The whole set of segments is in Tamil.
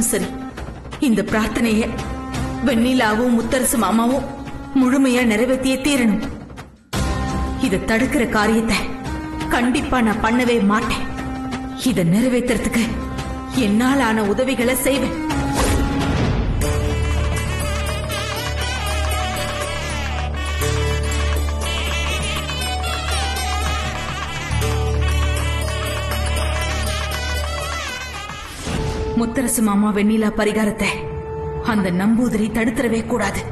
ஆனாலும் சரி இந்த பிரார்த்தனைய வெண்ணிலாவும் முத்தரசு மாமாவும் முழுமையா நிறைவேற்றியே தீரணும் இத தடுக்கிற காரியத்தை கண்டிப்பா நான் பண்ணவே மாட்டேன் இத நிறைவேத்துறதுக்கு என்னால் ஆன உதவிகளை செய்வேன் முத்தரசு மாமா வெண்ணிலா பரிகாரத்தை அந்த நம்பூதிரி தடுத்துறவே கூடாது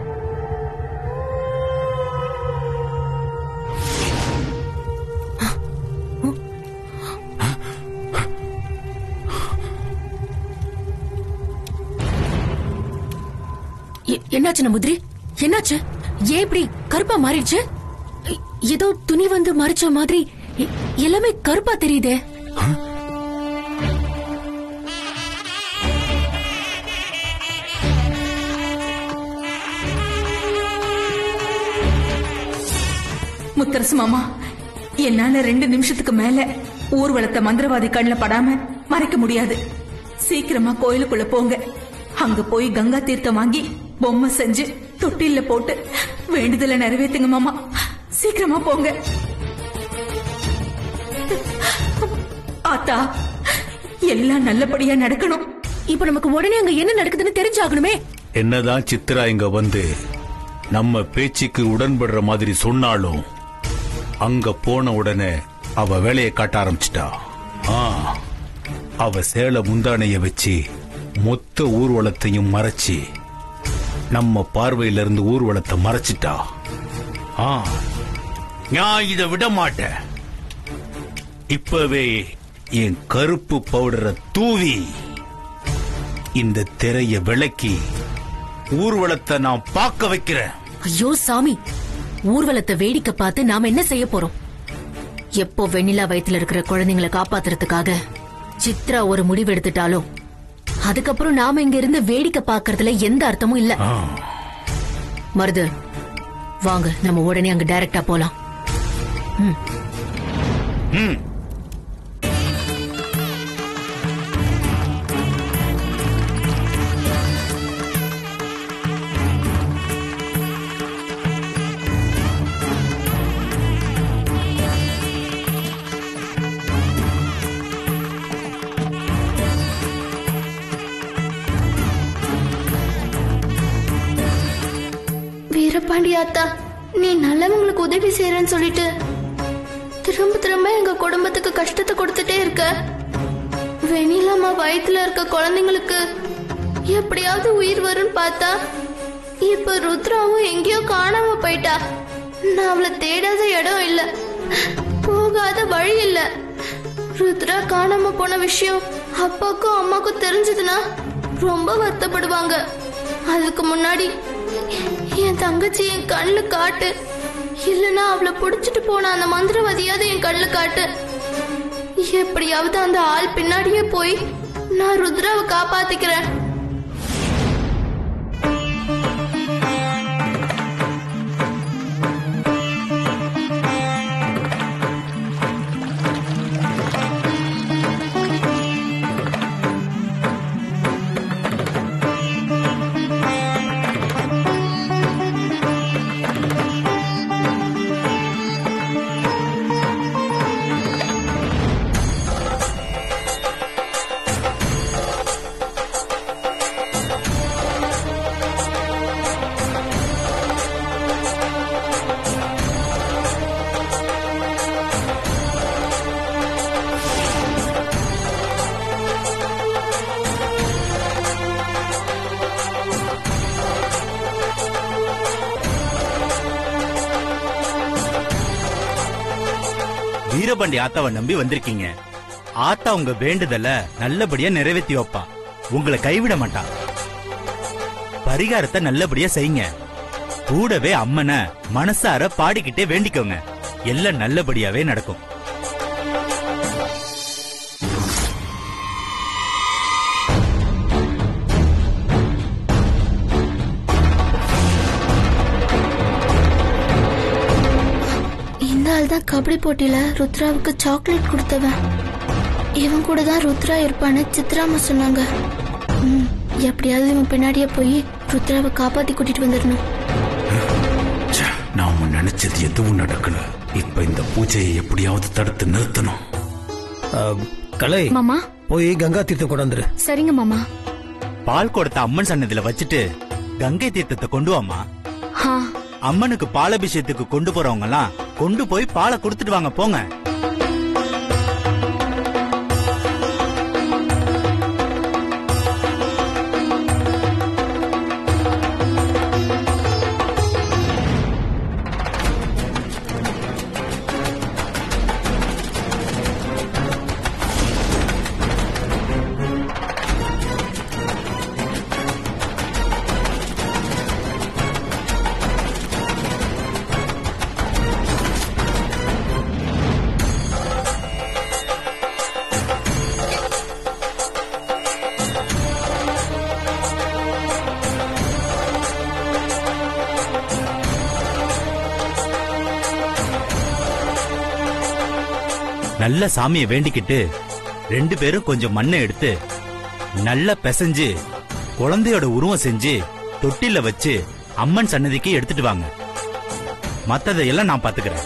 எ- என்னாச்சு நம்புதிரி என்னாச்சு ஏன் இப்படி கருப்பா மாறிடுச்சு எ- ஏதோ துணி வந்து மறைச்ச மாதிரி எ- எல்லாமே கருப்பா தெரியுதே முத்தரசு மாமா என்னால ரெண்டு நிமிஷத்துக்கு மேல ஊர்வலத்தை மந்திரவாதி கண்ணுல படாம மறைக்க முடியாது சீக்கிரமா கோயிலுக்குள்ள போங்க அங்க போய் கங்கா தீர்த்தம் வாங்கி பொம்மை செஞ்சு தொட்டில்ல போட்டு வேண்டுதலை நிறைவேத்துங்க மாமா சீக்கிரமா போங்க ஆத்தா எல்லாம் நல்லபடியா நடக்கணும் இப்ப நமக்கு உடனே அங்க என்ன நடக்குதுன்னு தெரிஞ்சாகணுமே என்னதான் சித்ரா இங்க வந்து நம்ம பேச்சுக்கு உடன்படுற மாதிரி சொன்னாலும் அங்க போன உடனே அவ வேலையை காட்ட ஆரம்பிச்சிட்டா ஆ அவ சேல முந்தானைய வச்சு மொத்த ஊர்வலத்தையும் மறைச்சு நம்ம பார்வையில இருந்து ஊர்வலத்தை மறைச்சிட்டா ஆ நான் இத விட மாட்டேன் இப்பவே என் கருப்பு பவுடரை தூவி இந்த திரைய விளக்கி ஊர்வலத்தை நான் பார்க்க வைக்கிறேன் ஐயோ சாமி ஊர்வலத்தை வேடிக்கை பார்த்து நாம என்ன செய்ய போறோம் எப்போ வெண்ணிலா வயித்துல இருக்கிற குழந்தைங்களை காப்பாத்துறதுக்காக சித்ரா ஒரு முடிவு எடுத்துட்டாலும் அதுக்கப்புறம் நாம இங்க இருந்து வேடிக்கை பார்க்கறதுல எந்த அர்த்தமும் இல்ல ஆ, மருது வாங்க நம்ம உடனே அங்க டைரக்டா போலாம் ம். வீரபாண்டி ஆத்தா நீ நல்லவங்களுக்கு உதவி செய்யறேன்னு சொல்லிட்டு திரும்ப திரும்ப எங்க குடும்பத்துக்கு கஷ்டத்தை கொடுத்துட்டே இருக்க வெண்ணிலாமா வயித்துல இருக்க குழந்தைங்களுக்கு எப்படியாவது உயிர் வரும்னு பார்த்தா இப்ப ருத்ராவும் எங்கேயோ காணாம போயிட்டா நான் அவளை தேடாத இடம் இல்ல போகாத வழி இல்ல ருத்ரா காணாம போன விஷயம் அப்பாக்கும் அம்மாக்கும் தெரிஞ்சதுன்னா ரொம்ப வருத்தப்படுவாங்க அதுக்கு முன்னாடி என் தங்கச்சி என் கண்ணு காட்டு இல்லனா அவளை புடிச்சிட்டு போன அந்த மந்திரவாதியாவது என் கண்ணு காட்டு எப்படியாவது அந்த ஆள் பின்னாடியே போய் நான் ருத்ராவை காப்பாத்திக்கிறேன் வீரபாண்டி ஆத்தாவை நம்பி வந்திருக்கீங்க ஆத்தா உங்க வேண்டுதல நல்லபடியா நிறைவேத்தி வைப்பா உங்களை கைவிட மாட்டா பரிகாரத்தை நல்லபடியா செய்யுங்க கூடவே அம்மனை மனசார பாடிக்கிட்டே வேண்டிக்கோங்க எல்லாம் நல்லபடியாவே நடக்கும் இந்த ஆள் தான் கபடி போட்டியில ருத்ராவுக்கு சாக்லேட் கொடுத்தவன் இவன் கூட தான் ருத்ரா இருப்பான்னு சித்ராமா சொன்னாங்க ம் எப்படியாவது இவன் பின்னாடியே போய் ருத்ராவை காப்பாத்தி கூட்டிட்டு வந்துடணும் ச்சே, நாம நினைச்சது எதுவும் நடக்கல இப்ப இந்த பூஜையை எப்படியாவது தடுத்து நிறுத்தணும் அஹ், கலை மாமா போய் கங்கா தீர்த்தம் கொண்டாந்துரு சரிங்க மாமா பால் குடத்தை அம்மன் சன்னதில வச்சுட்டு கங்கை தீர்த்தத்தை கொண்டு வாமா ஹா அம்மனுக்கு பாலபிஷேகத்துக்கு கொண்டு போறவங்க எல்லாம் கொண்டு போய் பாலை கொடுத்துட்டு வாங்க போங்க நல்ல சாமியை வேண்டிக்கிட்டு ரெண்டு பேரும் கொஞ்சம் மண்ணை எடுத்து நல்லா பிசைஞ்சு குழந்தையோட உருவம் செஞ்சு தொட்டில வச்சு அம்மன் சன்னதிக்கு எடுத்துட்டு வாங்க மத்ததையெல்லாம் நான் பாத்துக்கிறேன்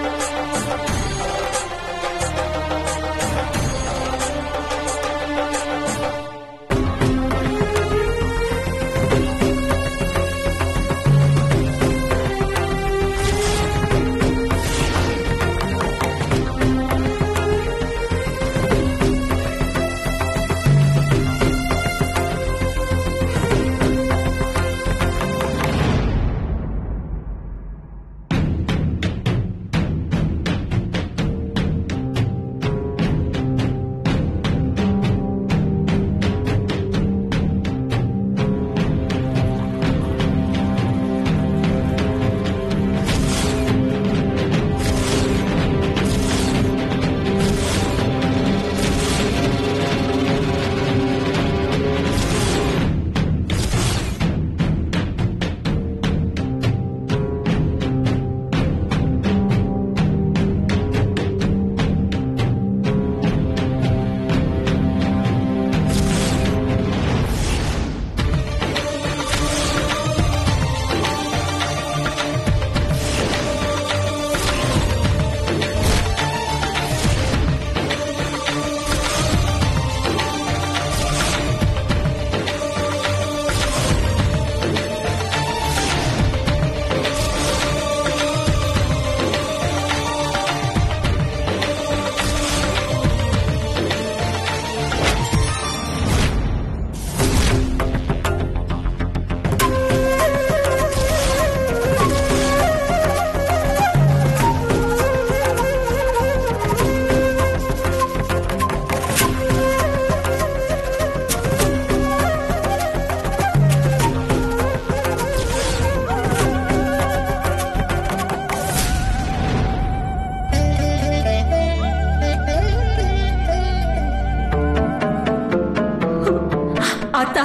ஆத்தா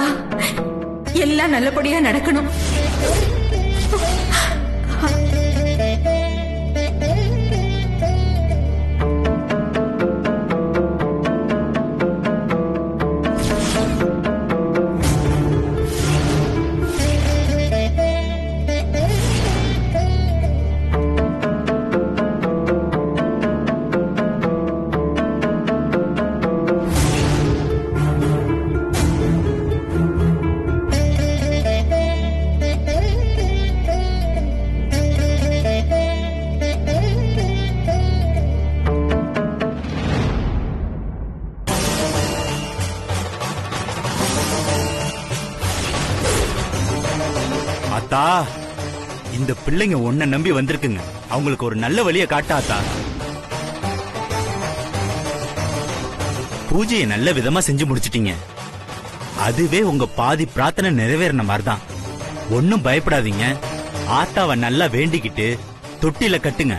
எல்லாம் நல்லபடியா நடக்கணும் அத்தா இந்த பிள்ளைங்க உன்னை நம்பி வந்திருக்குங்க அவங்களுக்கு ஒரு நல்ல வழியை காட்டாத்தா பூஜையை நல்ல விதமா செஞ்சு முடிச்சிட்டீங்க அதுவே உங்க பாதி பிரார்த்தனை நிறைவேறின மாதிரிதான் ஒன்னும் பயப்படாதீங்க ஆத்தாவை நல்லா வேண்டிக்கிட்டு தொட்டில கட்டுங்க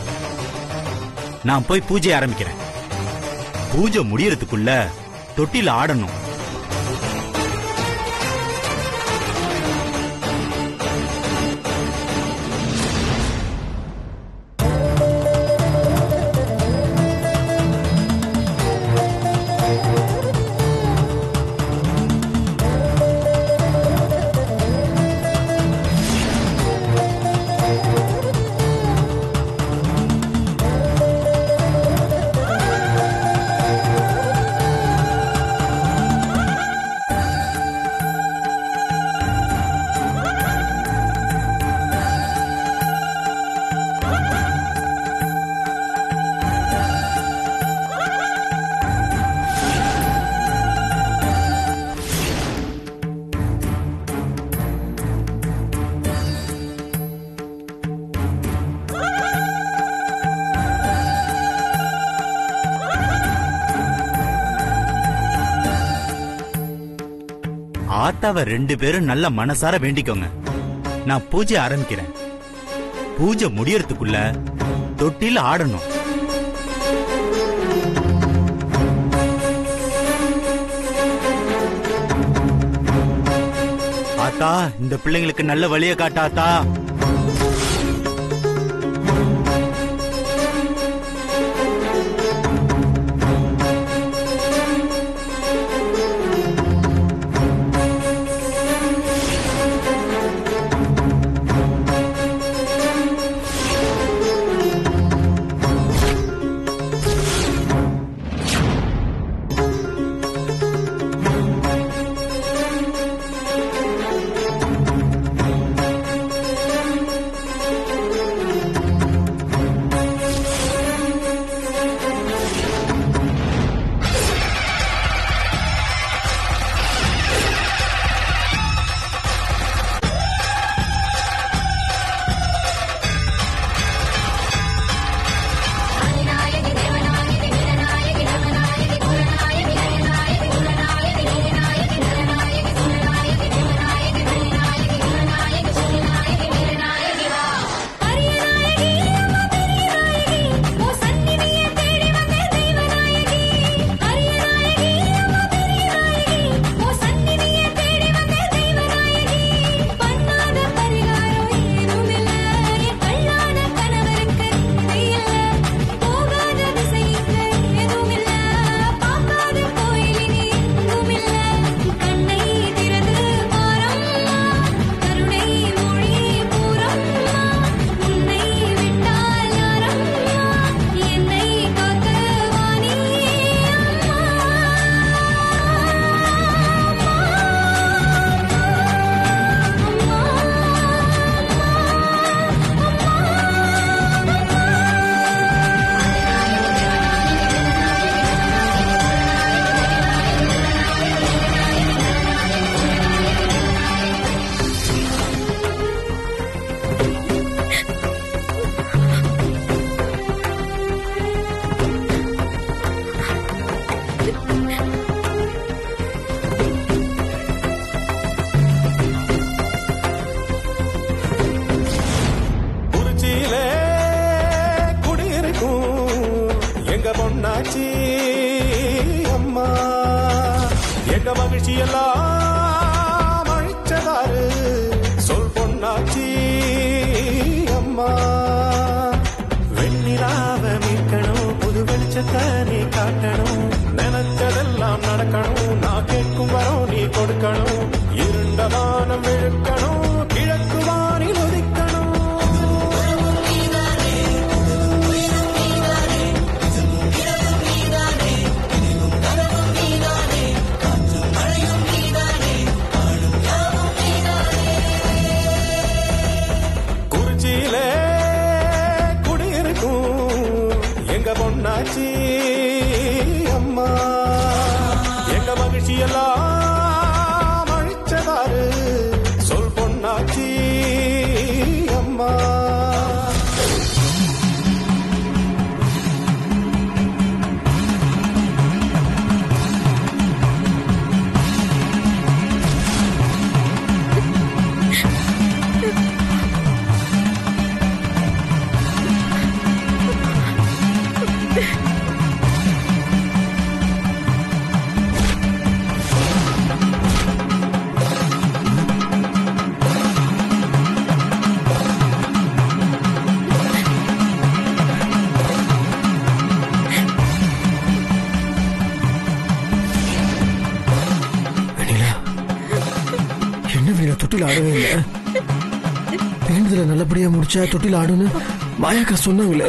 நான் போய் பூஜை ஆரம்பிக்கிறேன் பூஜை முடியறதுக்குள்ள தொட்டில ஆடணும் ஆத்தாவை ரெண்டு பேரும் நல்ல மனசார வேண்டிக்கோங்க நான் பூஜை ஆரம்பிக்கிறேன் பூஜை முடியறதுக்குள்ள தொட்டில ஆடணும் ஆத்தா இந்த பிள்ளைங்களுக்கு நல்ல வழியை காட்டாத்தா குறிச்சியிலே குடியிருக்கும் எங்க பொண்ணாச்சி அம்மா எங்க மகிழ்ச்சி எல்லாம் அழிச்சதாரு சொல் பொண்ணாச்சி அம்மா வெண்ணிலாவ மீட்கணும் புது வெளிச்சத்தை நீ காட்டணும் நினைச்சதெல்லாம் நடக்கணும் நான் கேட்கும் வரோம் நீ கொடுக்கணும் இருண்ட வானம் விழுக்கணும் கிழக்கு வானில் உதிக்கணும் குறிச்சியிலே குடியிருக்கும் எங்க பொண்ணாச்சி அம்மா எங்க மகிழ்ச்சி எல்லாம் அழிச்சதாரு சொல் பொண்ணாச்சி அம்மா வெண்ணிலா என்ன வெண்ணிலா தொட்டில் ஆடவே இல்லை வேண்டுதல நல்லபடியா முடிச்சா தொட்டில் ஆடுன்னு மாயாக்கா சொன்னாங்களே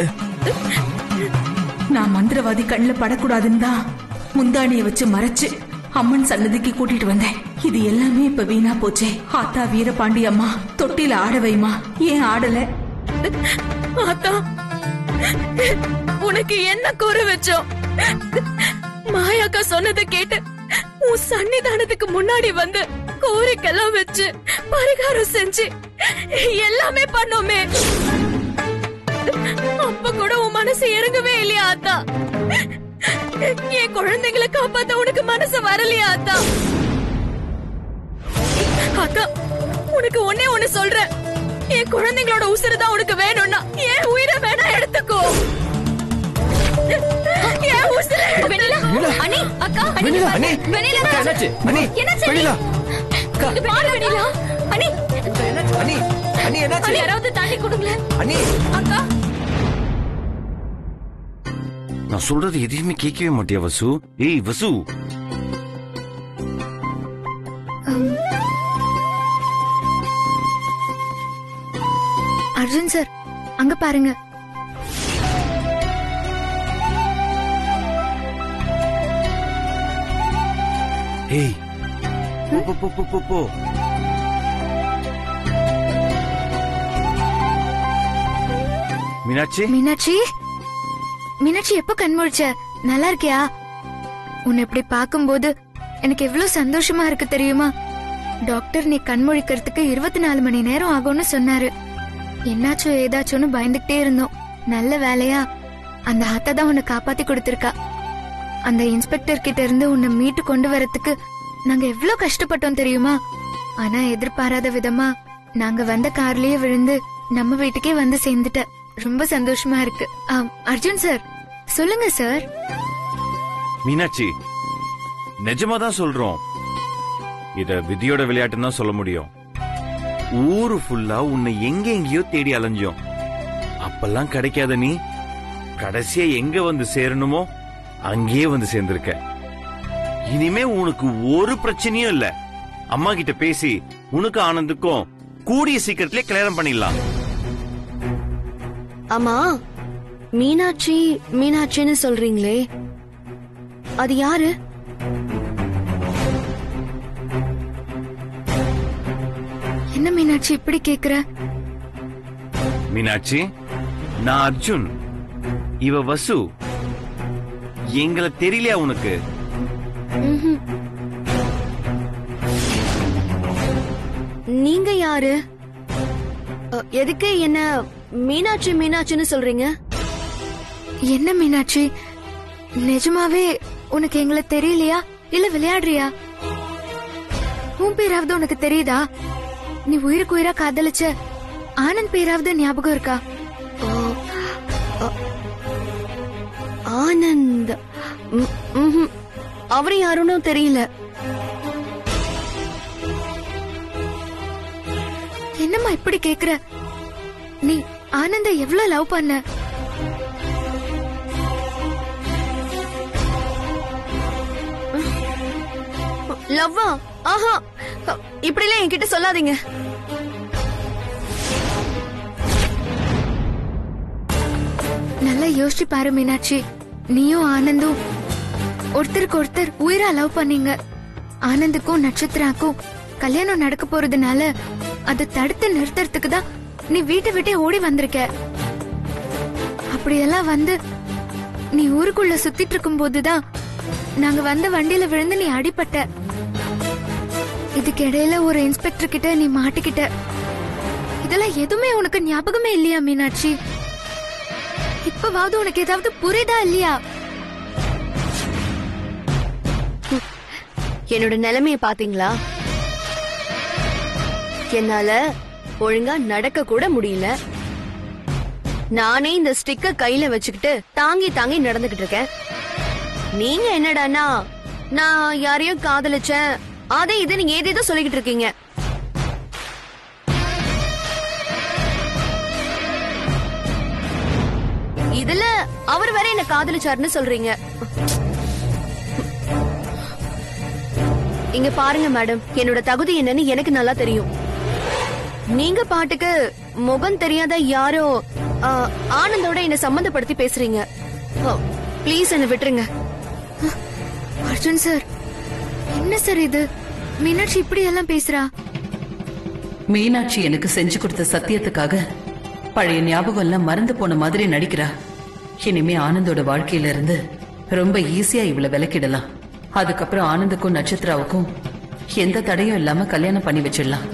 நான் மந்திரவாதி கண்ணுல படக்கூடாதுன்னு தான் முந்தானிய வச்சு மறைச்சு அம்மன் சன்னதிக்கு கூட்டிட்டு வந்தேன் இது எல்லாமே இப்ப வீணா போச்சே ஆத்தா வீரபாண்டி அம்மா தொட்டில ஆட வைமா ஏன் ஆடல ஆத்தா உனக்கு என்ன குறை வச்சோம் மாயாக்கா சொன்னதை கேட்டு உன் சன்னிதானத்துக்கு முன்னாடி வந்து கோரிக்கெல்லாம் வச்சு பரிகாரம் செஞ்சு எல்லாமே பண்ணோமே அப்ப கூட உன் மனசு இறங்கவே இல்லையா ஆத்தா என் குழந்தைகளை காப்பாத்த உனக்கு மனசு வரலையா ஆத்தா அக்கா உனக்கு ஒன்னே ஒண்ணு சொல்றேன் என் குழந்தைங்களோட உசுறு தான் உனக்கு வேணும்னா என் உயிரை வேணா எடுத்துக்கோ என் உசுரை வெண்ணிலா அண்ணி அக்கா அண்ணி வெண்ணிலா, அண்ணி. வெண்ணிலா அக்கா, என்னாச்சு? அண்ணி, என்னாச்சு அண்ணி? வெண்ணிலா. அக்கா. இங்க பாரு வெண்ணிலா அண்ணி என்னாச்சு? அண்ணி அண்ணி என்னாச்சு அண்ணி யாராவது தண்ணி கொடுங்களேன் அண்ணி அக்கா நான் சொல்றது எதையுமே கேட்கவே மாட்டியா வசு ஏய் வசு அர்ஜுன் சார் அங்க பாருங்க ஏய் போ போ போ போ போ போ மீனாட்சி மீனாட்சி மீனாட்சி எப்ப கண் முழிச்ச நல்லா இருக்கியா உன்னை இப்படி பார்க்கும்போது எனக்கு எவ்வளவு சந்தோஷமா இருக்கு தெரியுமா டாக்டர் நீ கண் முழிக்கிறதுக்கு இருபத்தி நாலு மணி நேரம் ஆகும்னு சொன்னாரு என்னாச்சோ ஏதாச்சோன்னு பயந்துகிட்டே இருந்தோம் நல்ல வேலையா அந்த அத்தை தான் உன்னை காப்பாத்தி கொடுத்திருக்கா அந்த இன்ஸ்பெக்டர் கிட்ட இருந்து உன்னை மீட்டு கொண்டு வரதுக்கு நாங்க எவ்வளவு கஷ்டப்பட்டோம் தெரியுமா ஆனா எதிர்பாராத விதமா நாங்க வந்த கார்லயே விழுந்து நம்ம வீட்டுக்கே வந்து சேர்ந்துட்ட ரொம்ப சந்தோஷமா இருக்கு ஆம், அர்ஜுன் சார் சொல்லுங்க சார் மீனாட்சி நிஜமா தான் சொல்றோம் இத விதியோட விளையாட்டுன்னு தான் சொல்ல முடியும் ஊரு ஃபுல்லா உன்னை எங்க எங்கேயோ தேடி அலைஞ்சோம் அப்பெல்லாம் கிடைக்காத நீ கடைசியா எங்க வந்து சேரணுமோ அங்கேயே வந்து சேர்ந்திருக்க இனிமே உனக்கு ஒரு பிரச்சனையும் இல்ல அம்மா கிட்ட பேசி உனக்கு ஆனந்துக்கும் கூடிய சீக்கிரத்திலே கல்யாணம் பண்ணிடலாம் ஆமா மீனாட்சி மீனாட்சின்னு சொல்றீங்களே அது யாரு என்ன மீனாட்சி இப்படி கேக்குற மீனாட்சி நான் அர்ஜுன் இவ வசு எங்களை தெரியலையா உனக்கு நீங்க யாரு அ, எதுக்கு என்ன மீனாட்சி மீனாட்சின்னு சொல்றீங்க என்ன மீனாட்சி நிஜமாவே உனக்கு எங்களை தெரியலையா இல்ல விளையாடுறியா உன் பேராவது உனக்கு தெரியுதா நீ உயிருக்கு உயிரா காதலிச்ச ஆனந்த் பேராவது ஞாபகம் இருக்கா ஆனந்த் ம், ம்ஹும். அவரு யாருன்னு தெரியல என்னம்மா இப்படி கேக்குற நீ ஆனந்த எவ்வளவு லவ் பண்ண லவ்வா ஆஹா இப்படிலாம் என்கிட்ட சொல்லாதீங்க நல்லா யோசிச்சு பாரு மீனாட்சி நீயும் ஆனந்தும் ஒருத்தருக்கு ஒருத்தர் உயிரா லவ் பண்ணீங்க ஆனந்துக்கும் நட்சத்திராக்கும் கல்யாணம் நடக்க போறதுனால அதை தடுத்து நிறுத்துறதுக்கு தான் நீ வீட்டை விட்டே ஓடி வந்திருக்க அப்படியெல்லாம் வந்து நீ ஊருக்குள்ள சுத்திட்டு இருக்கும் போதுதான் நாங்க வந்த வண்டியில விழுந்து நீ அடிபட்ட இதுக்கு இடையில ஒரு இன்ஸ்பெக்டர் கிட்ட நீ மாட்டிக்கிட்ட இதெல்லாம் எதுவுமே உனக்கு ஞாபகமே இல்லையா மீனாட்சி இப்பவாவது உனக்கு ஏதாவது புரியுதா இல்லையா என்னோட நிலைமைய பாத்தீங்களா என்னால ஒழுங்கா நடக்க கூட முடியல நானே இந்த ஸ்டிக்க கையில வச்சுக்கிட்டு தாங்கி தாங்கி நடந்துகிட்டு இருக்கேன் நீங்க என்னடான்னா நான் யாரையும் காதலிச்சேன் அதை இது நீங்க ஏதேதோ சொல்லிக்கிட்டு இருக்கீங்க இதுல அவர் வேற என்ன காதலிச்சாருன்னு சொல்றீங்க இங்க பாருங்க மேடம் என்னோட தகுதி என்னன்னு எனக்கு நல்லா தெரியும் நீங்க பாட்டுக்கு முகம் தெரியாத யாரோ ஆ, ஆனந்தோட என்ன சம்மந்தப்படுத்தி பேசுறீங்க ப்ளீஸ் என்ன விட்டுருங்க அர்ஜுன் சார் என்ன சார் இது மீனாட்சி இப்படி எல்லாம் பேசுறா மீனாட்சி எனக்கு செஞ்சு கொடுத்த சத்தியத்துக்காக பழைய ஞாபகம் எல்லாம் மறந்து போன மாதிரி நடிக்கிறா இனிமே ஆனந்தோட வாழ்க்கையில இருந்து ரொம்ப ஈஸியா இவளை விலக்கிடலாம் அதுக்கப்புறம் ஆனந்துக்கும் நட்சத்திராவுக்கும் எந்த தடையும் இல்லாம கல்யாணம் பண்ணி வச்சிடலாம்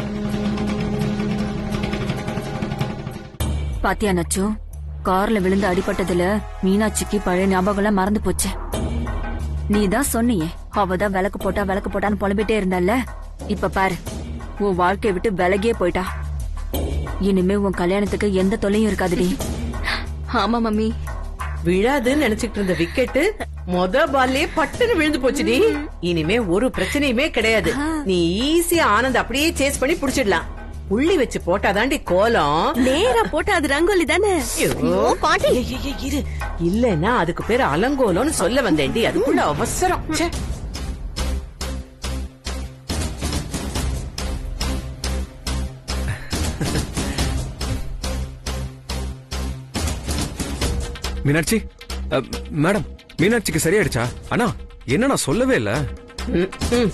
பாத்தியா நச்சு கார்ல விழுந்து அடிபட்டதுல மீனாட்சிக்கு பழைய ஞாபகம்லாம் மறந்து போச்சு நீ தான் சொன்னியே அவ தான் விளக்கு போட்டா விளக்கு போட்டான்னு புலம்பிட்டே இருந்தால இப்ப பாரு உன் வாழ்க்கைய விட்டு விலகியே போயிட்டா இனிமே உன் கல்யாணத்துக்கு எந்த தொல்லையும் இருக்காதுடி ஆமா மம்மி விழாதுன்னு நினைச்சிட்டு இருந்த விக்கெட்டு மொத பால்லே பட்டுன்னு விழுந்து போச்சுடி இனிமே ஒரு பிரச்சனையுமே கிடையாது நீ ஈஸியா ஆனந்த் அப்படியே சேஸ் பண்ணி புடிச்சிடலாம் புள்ளி வச்சு போட்டாதாண்டி கோலம் நேரா போட்டு அது ரங்கோலி தானே ஐயோ, ஏய், ஏய், ஏய், இரு இல்லன்னா அதுக்கு பேரு அலங்கோலம்னு சொல்ல வந்தேன்டி அதுக்குள்ள அவசரம் ச்சே. மீனாட்சி அ, மேடம் மீனாட்சிக்கு சரியாயிடுச்சா அண்ணா என்ன நான் சொல்லவே இல்ல ம், ம்.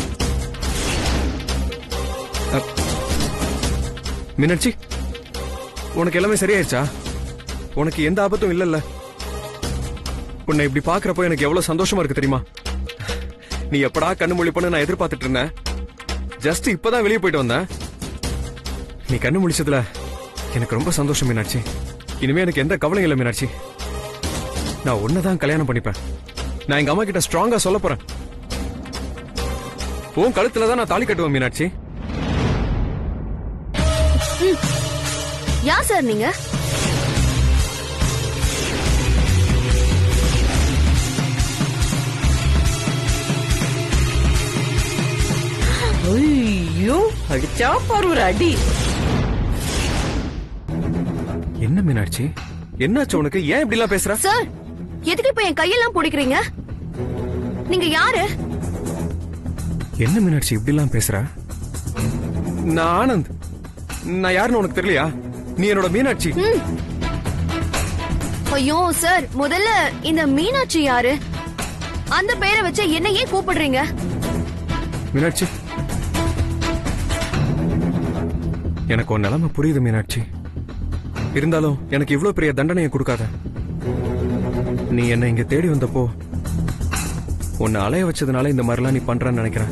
அ, மீனாட்சி உனக்கு எல்லாமே சரியாயிடுச்சா உனக்கு எந்த ஆபத்தும் இல்லல்ல உன்னை இப்படி பாக்குறப்போ எனக்கு எவ்வளவு சந்தோஷமா இருக்கு தெரியுமா நீ எப்படா கண்ணு முழிப்பன்னு நான் எதிர்பார்த்துட்டு இருந்தேன் ஜஸ்ட் இப்பதான் வெளியே போயிட்டு வந்தேன் நீ கண்ணு முழிச்சதுல எனக்கு ரொம்ப சந்தோஷம் மீனாட்சி இனிமே எனக்கு எந்த கவலையும் இல்லை மீனாட்சி நான் உன்னதான் கல்யாணம் பண்ணிப்பேன் நான் எங்க அம்மா கிட்ட ஸ்ட்ராங்கா சொல்ல போறேன் உன் கழுத்துல தான் நான் தாலி கட்டுவேன் மீனாட்சி யார் சார் நீங்க ஐயோ அடிச்சா பாரு ஒரு அடி என்ன மீனாட்சி என்னாச்சு உனக்கு ஏன் இப்படி எல்லாம் பேசுற சார் எதுக்கு இப்ப என் கையெல்லாம் பிடிக்கிறீங்க நீங்க யாரு என்ன மீனாட்சி இப்படி எல்லாம் பேசுற நான் ஆனந்த் நான் யாருன்னு உனக்கு தெரியலையா நீ என்னோட மீனாட்சி ம். ஐயோ சார் முதல்ல இந்த மீனாட்சி யாரு அந்த பேரை வச்சு என்ன ஏன் கூப்பிடுறீங்க மீனாட்சி எனக்கு உன் நிலைமை புரியுது மீனாட்சி இருந்தாலும் எனக்கு இவ்வளவு பெரிய தண்டனையை கொடுக்காத நீ என்னை இங்க தேடி வந்தப்போ உன்னை அலைய வச்சதுனால இந்த மாதிரிலாம் நீ பண்றன்னு நினைக்கிறேன்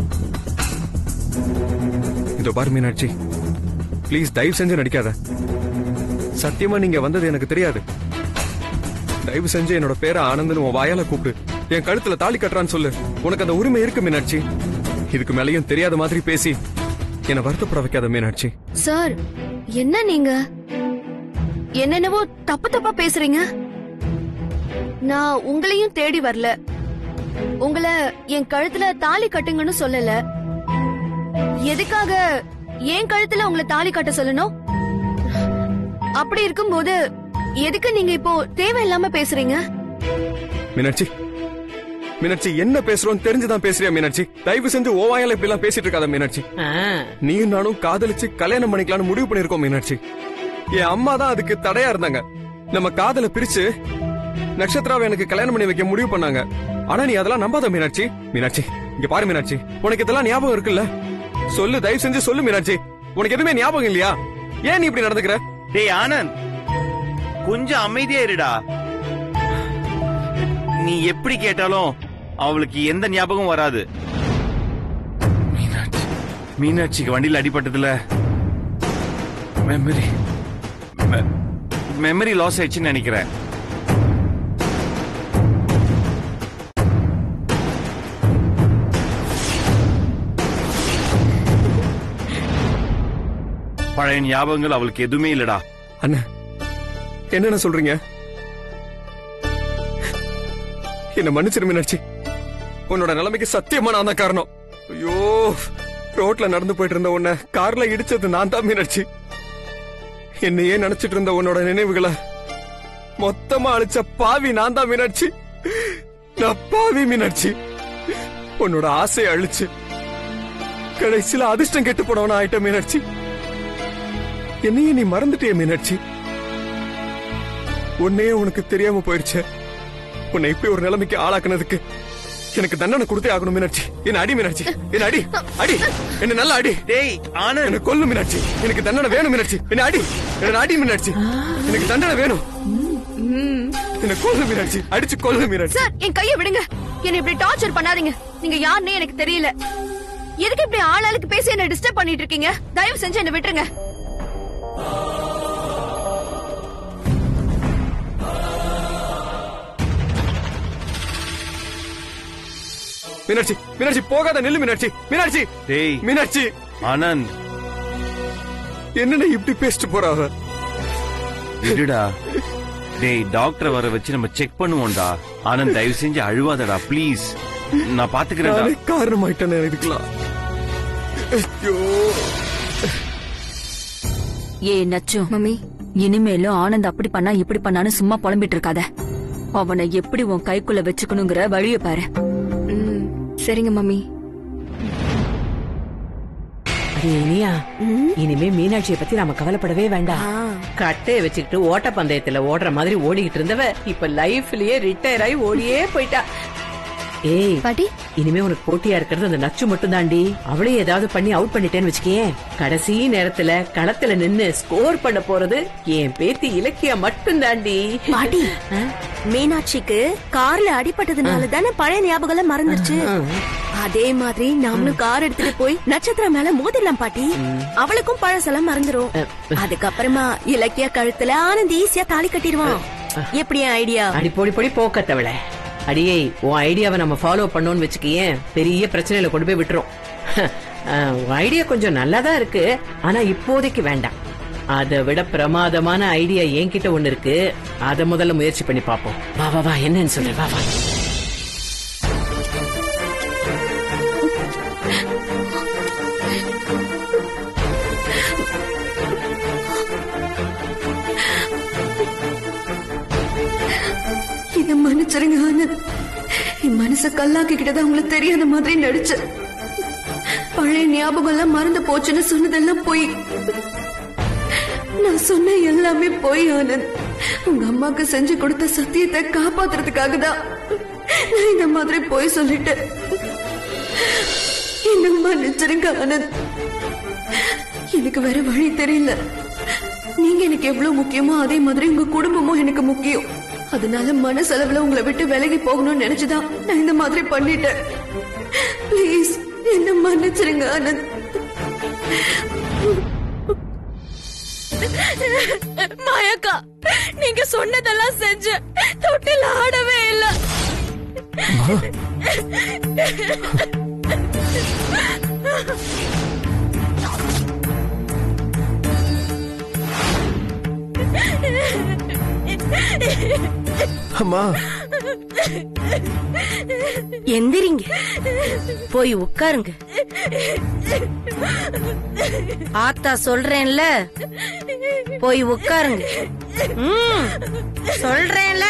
இதோ பாரு மீனாட்சி ப்ளீஸ் தயவு செஞ்சு நடிக்காத சத்தியமா நீங்க வந்தது எனக்கு தெரியாது தயவு செஞ்சு என்னோட பேரை ஆனந்த்னு உன் வாயால கூப்பிடு என் கழுத்துல தாலி கட்டுறான்னு சொல்லு உனக்கு அந்த உரிமை இருக்கு மீனாட்சி இதுக்கு மேலயும் தெரியாத மாதிரி பேசி என்னை வருத்தப்பட வைக்காத மீனாட்சி சார் என்ன நீங்க என்னென்னவோ தப்பு தப்பா பேசுறீங்க நான் உங்களையும் தேடி வரல உங்களை என் கழுத்துல தாலி கட்டுங்கன்னு சொல்லல எதுக்காக என் கழுத்துல உங்களை தாலி கட்ட சொல்லணும் அப்படி இருக்கும்போது எதுக்கு நீங்க இப்போ தேவையில்லாம பேசுறீங்க மீனாட்சி மீனாட்சி என்ன பேசுறோம் தெரிஞ்சுதான் பேசுறியா மீனாட்சி தயவு செஞ்சு ஓவாயால இப்படி எல்லாம் பேசிட்டு இருக்காத மீனாட்சி நீயும் நானும் காதலிச்சு கல்யாணம் பண்ணிக்கலாம்னு முடிவு பண்ணிருக்கோம் மீனாட்சி என் அம்மா தான் அதுக்கு தடையா இருந்தாங்க நம்ம காதலை பிரிச்சு நட்சத்திராவை எனக்கு கல்யாணம் பண்ணி வைக்க முடிவு பண்ணாங்க ஆனா நீ அதெல்லாம் நம்பாத மீனாட்சி மீனாட்சி இங்க பாரு மீனாட்சி உனக்கு இதெல்லாம் ஞாபகம் இருக்குல்ல சொல்லு தயவு செஞ்சு சொல்லு மீனாட்சி உனக்கு எதுவுமே ஞாபகம் இல்லையா ஏன் நீ இப்படி நடந்துக்கிற டேய் ஆனந்த் கொஞ்சம் அமைதியா இருடா நீ எப்படி கேட்டாலும் அவளுக்கு எந்த ஞாபகம் வராது மீனாட்சி மீனாட்சிக்கு வண்டியில் அடிபட்டதுல மெமரி மெமரி லாஸ் ஆயிடுச்சுன்னு நினைக்கிறேன் பழைய ஞாபகங்கள் அவளுக்கு எதுவுமே இல்லடா அண்ணா என்னென்ன சொல்றீங்க என்ன மன்னிச்சிரு மீனாட்சி உன்னோட நிலைமைக்கு சத்தியமா நான் தான் காரணம் ஐயோ ரோட்ல நடந்து போயிட்டு இருந்த உன்னை கார்ல இடிச்சது நான் தான் மீனாட்சி என்னையே நினைச்சிட்டு இருந்த உன்னோட நினைவுகளை மொத்தமா அழிச்ச பாவி நான் தான் மீனாட்சி நான் பாவி மீனாட்சி உன்னோட ஆசையை அழிச்சு கடைசியில அதிர்ஷ்டம் கெட்டு போனவனா ஆயிட்ட மீனாட்சி என்னையே நீ மறந்துட்டிய மீனாட்சி உன்னையே உனக்கு தெரியாம போயிடுச்சே உன்னை இப்படி ஒரு நிலைமைக்கு ஆளாக்குனதுக்கு எனக்கு தண்டனை கொடுத்தே ஆகணும் மீனாட்சி என்ன அடி மீனாட்சி என்ன அடி அடி என்ன நல்லா அடி டேய் ஆனந்த் என்ன கொல்லு மீனாட்சி எனக்கு தண்டனை வேணும் மீனாட்சி என்ன அடி என்ன அடி மீனாட்சி எனக்கு தண்டனை வேணும் என்ன கொல்லு மீனாட்சி அடிச்சு கொல்லு மீனாட்சி சார் என் கையை விடுங்க என்னை இப்படி டார்ச்சர் பண்ணாதீங்க நீங்க யாருன்னே எனக்கு தெரியல எதுக்கு இப்படி ஆளாளுக்கு பேசி என்ன டிஸ்டர்ப் பண்ணிட்டு இருக்கீங்க தயவு செஞ்சு என்ன விட்டுருங்க மீனாட்சி மீனாட்சி போகாத நில்லு மீனாட்சி மீனாட்சி டேய் மீனாட்சி ஆனந்த் என்னடா இப்படி பேசிட்டு போறா அவ விடுடா டேய் டாக்டரை வர வச்சு நம்ம செக் பண்ணுவோம்டா ஆனந்த் தயவு செஞ்சு அழுவாதடா ப்ளீஸ் நான் பாத்துக்கிறேன்டா நானே காரணமாயிட்டேன் இதுக்கெல்லாம் ஐயோ ஏ நச்சு மம்மி இனிமேலும் ஆனந்த் அப்படி பண்ணா இப்படி பண்ணான்னு சும்மா புலம்பிட்டு இருக்காத அவனை எப்படி உன் கைக்குள்ள வச்சுக்கணுங்கிற வழிய பாரு சரிங்க மம்மி அடே இனியா இனிமே மீனாட்சியை பத்தி நாம கவலைப்படவே வேண்டாம் கட்டைய வச்சுக்கிட்டு ஓட்ட பந்தயத்துல ஓடுற மாதிரி ஓடிக்கிட்டு இருந்தவ இப்ப லைஃப்லயே ரிட்டையர் ஆகி ஓடியே போயிட்டா ஏய் பாட்டி இனிமே உனக்கு போட்டியா இருக்கிறது அந்த நச்சு மட்டும் தாண்டி அவளே ஏதாவது பண்ணி அவுட் பண்ணிட்டேன்னு வச்சுக்கேன் கடைசி நேரத்துல களத்துல நின்னு ஸ்கோர் பண்ண போறது என் பேத்தி இலக்கியா மட்டும் தாண்டி பாட்டி மீனாட்சிக்கு கார்ல அடிபட்டதுனால தானே பழைய ஞாபகம் எல்லாம் மறந்துருச்சு அதே மாதிரி நாமளும் கார் எடுத்துட்டு போய் நட்சத்திரம் மேல மோதிடலாம் பாட்டி அவளுக்கும் பழசெல்லாம் மறந்துரும் அதுக்கப்புறமா இலக்கிய கழுத்துல ஆனந்த் ஈஸியா தாலி கட்டிடுவான் எப்படி ஐடியா அடி பொடி பொடி போக்கத்தவள அடியே உன் ஐடியாவை நம்ம ஃபாலோ பண்ணோம்னு வச்சுக்கேன் பெரிய பிரச்சனையில கொண்டு போய் விட்டுரும் அஹ், உன் ஐடியா கொஞ்சம் நல்லாதான் இருக்கு ஆனா இப்போதைக்கு வேண்டாம் அதை விட பிரமாதமான ஐடியா என்கிட்ட ஒண்ணு இருக்கு அத முதல்ல முயற்சி பண்ணி பாப்போம் வா வா வா என்னன்னு சொல்லு வா வா என்ன மன்னிச்சிருங்க ஆனந்த் என் மனச கல்லாக்கிக்கிட்டதான் உங்களுக்கு தெரியாத மாதிரி நடிச்சேன் பழைய ஞாபகம் எல்லாம் மறந்து போச்சுன்னு சொன்னதெல்லாம் போய் நான் சொன்ன எல்லாமே போய் ஆனந்த் உங்க அம்மாக்கு செஞ்சு கொடுத்த சத்தியத்தை காப்பாத்துறதுக்காக தான் நான் இந்த மாதிரி போய் சொல்லிட்டேன் என்ன மன்னிச்சிருங்க ஆனந்த் எனக்கு வேற வழி தெரியல நீங்க எனக்கு எவ்வளவு முக்கியமோ அதே மாதிரி உங்க குடும்பமும் எனக்கு முக்கியம் அதனால மனசளவுல உங்களை விட்டு விலகி போகணும்னு நினைச்சுதான் நான் இந்த மாதிரி பண்ணிட்டேன் ப்ளீஸ் என்ன மன்னிச்சிருங்க ஆனந்த் மாயாக்கா நீங்க சொன்னதெல்லாம் செஞ்ச தொட்டில் ஆடவே இல்ல அம்மா எந்திரிங்க போய் உட்காருங்க ஆத்தா சொல்றேன்ல போய் உட்காருங்க ம், சொல்றேன்ல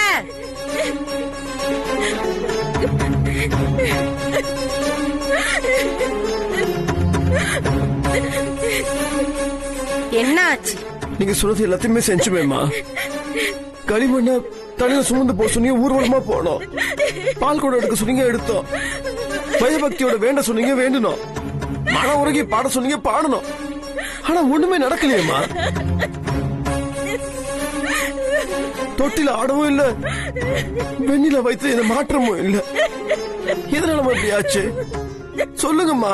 என்ன ஆச்சு நீங்க சொன்னது எல்லாத்தையுமே செஞ்சுமேம்மா களிமண்ண தலையில சுமந்து போக சொன்னீங்க ஊர்வலமா போனோம் பால் கூட எடுக்க சொன்னீங்க எடுத்தோம் பயபக்தியோட வேண்ட சொன்னீங்க வேண்டணும் மன உருகி பாட சொன்னீங்க பாடணும் ஆனா ஒண்ணுமே நடக்கலையேம்மா தொட்டில ஆடவும் இல்ல வெண்ணில வைத்து எந்த மாற்றமும் இல்ல எதனால இப்படி ஆச்சு சொல்லுங்கம்மா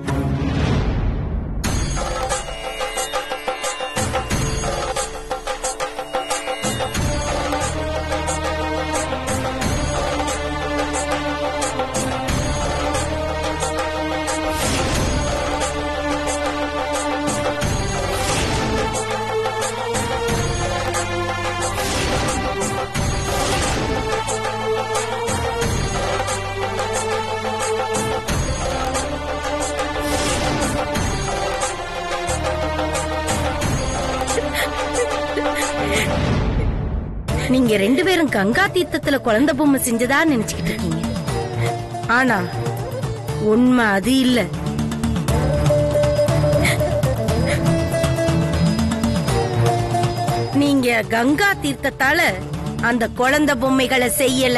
நீங்க ரெண்டு பேரும் கங்கா தீர்த்தத்துல குழந்தை பொம்மை செஞ்சதா நினைச்சுக்கிட்டு இருக்கீங்க ஆனா உண்மை அது இல்ல நீங்க கங்கா தீர்த்தத்தால அந்த குழந்தை பொம்மைகளை செய்யல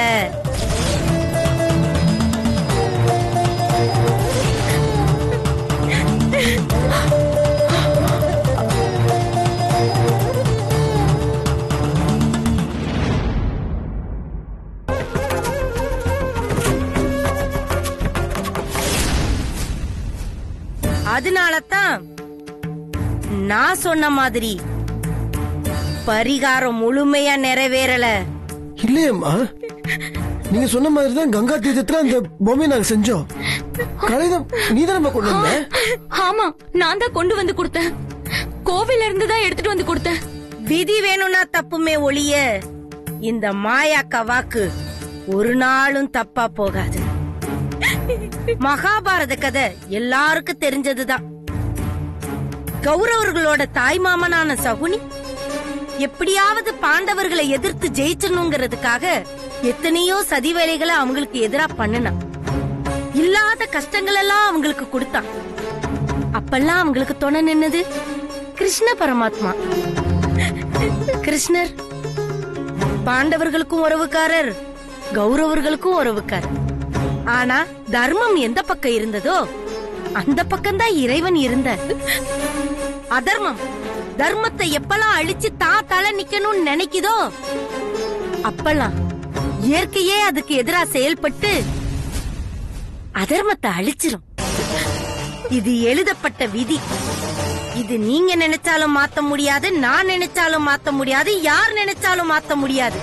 அதனால தான் நான் சொன்ன மாதிரி பரிகாரம் முழுமையா நிறைவேறல இல்லையம்மா நீங்க சொன்ன மாதிரி தான் கங்கா தீர்த்தத்துல அந்த பொம்மையை நாங்க செஞ்சோம் கடிதம் நீதானம்மா கொண்டு வந்த ஆமா நான் தான் கொண்டு வந்து கொடுத்தேன் கோவில்ல இருந்து தான் எடுத்துட்டு வந்து கொடுத்தேன் விதி வேணும்னா தப்புமே ஒளிய இந்த மாயாக்கா வாக்கு ஒரு நாளும் தப்பா போகாது மகாபாரத கதை எல்லாருக்கும் தெரிஞ்சதுதான் கௌரவர்களோட தாய்மாமனான சகுனி எப்படியாவது பாண்டவர்களை எதிர்த்து ஜெயிச்சணுங்கிறதுக்காக எத்தனையோ சதி வேலைகளை அவங்களுக்கு எதிரா பண்ணுனான் இல்லாத கஷ்டங்கள் எல்லாம் அவங்களுக்கு கொடுத்தான் அப்பெல்லாம் அவங்களுக்கு துணை நின்னது கிருஷ்ண பரமாத்மா கிருஷ்ணர் பாண்டவர்களுக்கும் உறவுக்காரர் கௌரவர்களுக்கும் உறவுக்காரர் ஆனா தர்மம் எந்த பக்கம் இருந்ததோ அந்த பக்கம்தான் இறைவன் இருந்த அதர்மம் தர்மத்தை எப்பெல்லாம் அழிச்சு தான் தலை நிக்கணும்னு நினைக்குதோ அப்பெல்லாம் இயற்கையே அதுக்கு எதிரா செயல்பட்டு அதர்மத்தை அழிச்சிரும் இது எழுதப்பட்ட விதி இது நீங்க நினைச்சாலும் மாத்த முடியாது நான் நினைச்சாலும் மாத்த முடியாது யார் நினைச்சாலும் மாத்த முடியாது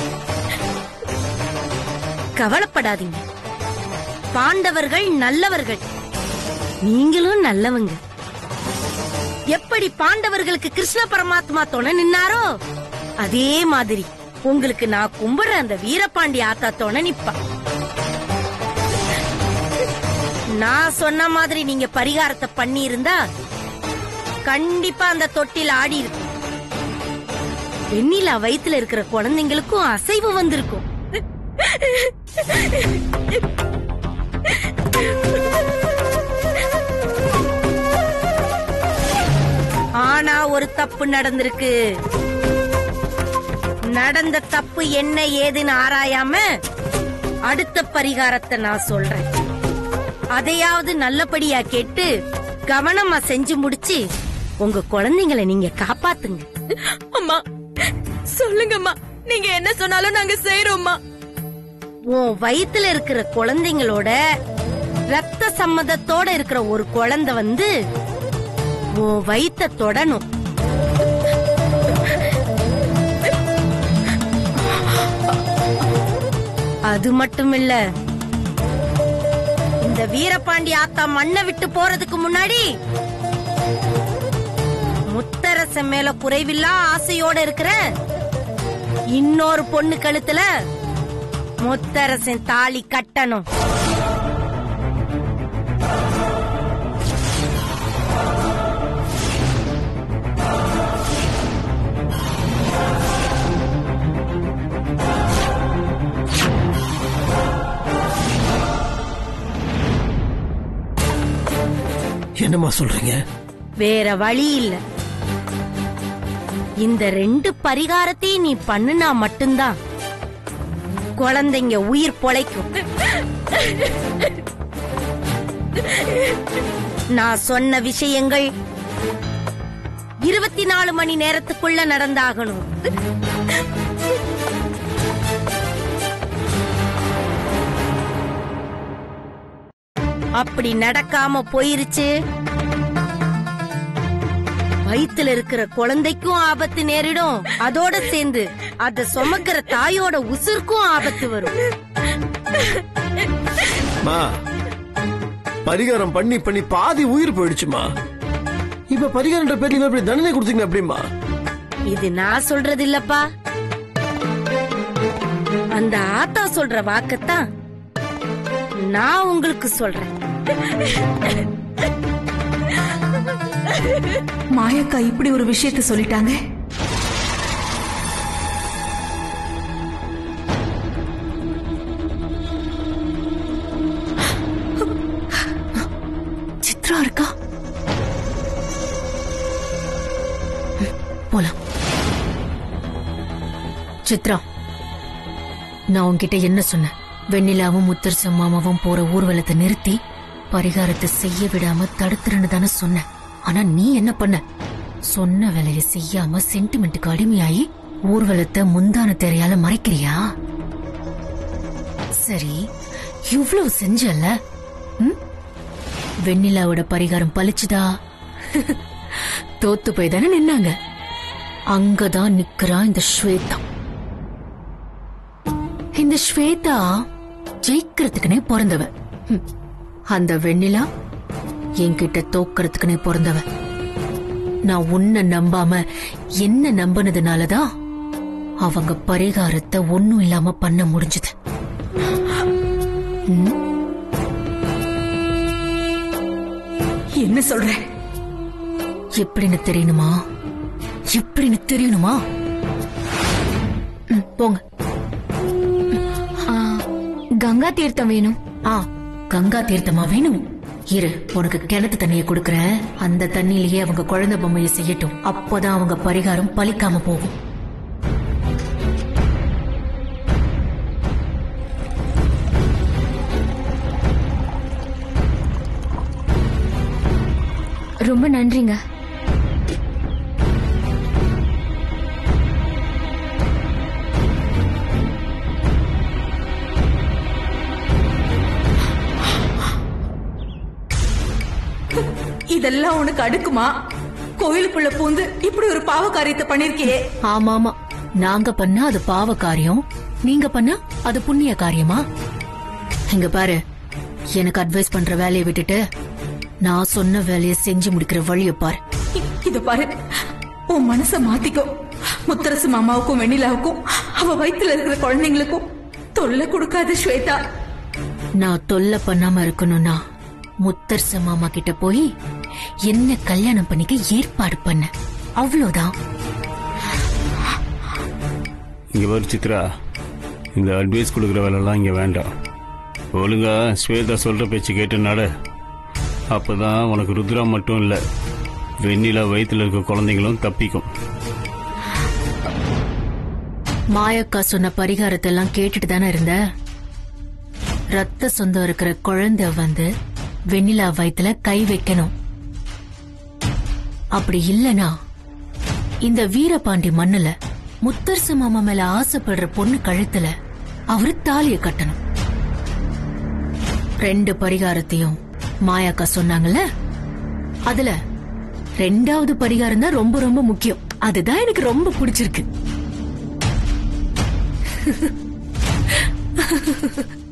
கவலைப்படாதீங்க பாண்டவர்கள் நல்லவர்கள் நீங்களும் நல்லவங்க எப்படி பாண்டவர்களுக்கு கிருஷ்ண பரமாத்மா துணை நின்னாரோ அதே மாதிரி உங்களுக்கு நான் கும்பிடுற அந்த வீரபாண்டி ஆத்தா துணை நிப்பா நான் சொன்ன மாதிரி நீங்க பரிகாரத்தை பண்ணி இருந்தா கண்டிப்பா அந்த தொட்டில் ஆடி இருக்கும் வெண்ணிலா வயித்துல இருக்கிற குழந்தைங்களுக்கும் அசைவு வந்திருக்கும் ஆனா ஒரு தப்பு நடந்திருக்கு நடந்த தப்பு என்ன ஏதுன்னு ஆராயாம அடுத்த பரிகாரத்தை நான் சொல்றேன் அதையாவது நல்லபடியா கேட்டு கவனமா செஞ்சு முடிச்சு உங்க குழந்தைங்களை நீங்க காப்பாத்துங்க அம்மா சொல்லுங்கம்மா நீங்க என்ன சொன்னாலும் நாங்க செய்யறோம்மா உன் வயித்துல இருக்கிற குழந்தைங்களோட ரத்த சம்மதத்தோட இருக்கிற ஒரு குழந்தை வந்து உன் வயித்த தொடணும் அது மட்டும் இல்ல இந்த வீரபாண்டி ஆத்தா மண்ணை விட்டு போறதுக்கு முன்னாடி முத்தரசன் மேல குறைவில்லா ஆசையோட இருக்கிற இன்னொரு பொண்ணு கழுத்துல முத்தரசன் தாலி கட்டணும் என்னம்மா சொல்றீங்க வேற வழி இல்ல இந்த ரெண்டு பரிகாரத்தையும் நீ பண்ணுனா மட்டும்தான் குழந்தைங்க உயிர் பொழைக்கும் நான் சொன்ன விஷயங்கள் இருபத்தி நாலு மணி நேரத்துக்குள்ள நடந்தாகணும் அப்படி நடக்காம போயிருச்சு வயித்துல இருக்கிற குழந்தைக்கும் ஆபத்து நேரிடும் அதோட சேர்ந்து அத சுமக்கிற தாயோட உசுருக்கும் ஆபத்து வரும் மா பரிகாரம் பண்ணி பண்ணி பாதி உயிர் போயிடுச்சுமா இப்ப பரிகாரன்ற பேர்ல நீங்க எப்படி தண்டனை கொடுத்தீங்க அப்படிமா இது நான் சொல்றது இல்லப்பா அந்த ஆத்தா சொல்ற வாக்கத்தான் நான் உங்களுக்கு சொல்றேன் மாயக்கா இப்படி ஒரு விஷயத்த சொல்லிட்டாங்க சித்ரா இருக்கா போலாம் சித்ரா நான் உன்கிட்ட என்ன சொன்னேன் வெண்ணிலாவும் முத்தரசம் மாமாவும் போற ஊர்வலத்தை நிறுத்தி பரிகாரத்தை செய்ய விடாம தடுத்துருன்னு தானே சொன்னேன் ஆனா நீ என்ன பண்ண சொன்ன வேலையை செய்யாம சென்டிமெண்ட்டுக்கு அடிமையாயி ஊர்வலத்தை முந்தான திரையால மறைக்கிறியா சரி இவ்ளோ செஞ்சல ம்? வெண்ணிலாவோட பரிகாரம் பலிச்சுதா தோத்து போய் தானே நின்னாங்க அங்கதான் நிக்கிறா இந்த ஸ்வேதா இந்த ஸ்வேதா ஜெயிக்கிறதுக்குனே பிறந்தவ ஹம். அந்த வெண்ணிலா என்கிட்ட தோக்கறதுக்குனே பிறந்தவ நான் உன்னை நம்பாம என்ன நம்பினதுனாலதான் அவங்க பரிகாரத்தை ஒண்ணும் இல்லாம பண்ண முடிஞ்சது என்ன சொல்ற எப்படின்னு தெரியணுமா எப்படின்னு தெரியணுமா ம், போங்க கங்கா தீர்த்தம் வேணும் ஆ கங்கா தீர்த்தமா வேணும் இரு உனக்கு கிணத்து தண்ணிய கொடுக்கறேன் அந்த தண்ணியிலேயே அவங்க குழந்தை பொம்மையை செய்யட்டும் அப்போதான் அவங்க பரிகாரம் பலிக்காம போகும் ரொம்ப நன்றிங்க இதெல்லாம் உனக்கு அடுக்குமா கோயிலுக்குள்ள பூந்து இப்படி ஒரு பாவ காரியத்தை பண்ணிருக்கியே ஆமா ஆமா நாங்க பண்ணா அது பாவ காரியம் நீங்க பண்ணா அது புண்ணிய காரியமா இங்க பாரு எனக்கு அட்வைஸ் பண்ற வேலையை விட்டுட்டு நான் சொன்ன வேலையை செஞ்சு முடிக்கிற வழிய பாரு இத பாரு உன் மனச மாத்திக்கோ முத்தரசு மாமாவுக்கும் வெண்ணிலாவுக்கும் அவ வயித்துல இருக்கிற குழந்தைங்களுக்கும் தொல்லை கொடுக்காத ஸ்வேதா நான் தொல்லை பண்ணாம இருக்கணும்னா முத்தரசு மாமா கிட்ட போய் என்ன கல்யாணம் பண்ணிக்க ஏற்பாடு பண்ண அவ்வளவுதான் இங்க வரு சித்ரா இந்த அட்வைஸ் கொடுக்குற வேலைலாம் இங்க வேண்டாம் ஒழுங்கா ஸ்வேதா சொல்ற பேச்சு கேட்டு நட அப்பதான் உனக்கு ருத்ரா மட்டும் இல்ல வெண்ணிலா வயித்துல இருக்க குழந்தைங்களும் தப்பிக்கும் மாயக்கா சொன்ன பரிகாரத்தை எல்லாம் கேட்டுட்டு தானே இருந்த ரத்த சொந்தம் இருக்கிற குழந்தை வந்து வெண்ணிலா வயித்துல கை வைக்கணும் அப்படி இல்லனா இந்த வீரபாண்டி மண்ணுல முத்தரசு மாமா மேல ஆசைப்படுற பொண்ணு கழுத்துல அவரு தாலிய கட்டணும் ரெண்டு பரிகாரத்தையும் மாயாக்கா சொன்னாங்கல்ல அதுல ரெண்டாவது பரிகாரம் தான் ரொம்ப ரொம்ப முக்கியம் அதுதான் எனக்கு ரொம்ப பிடிச்சிருக்கு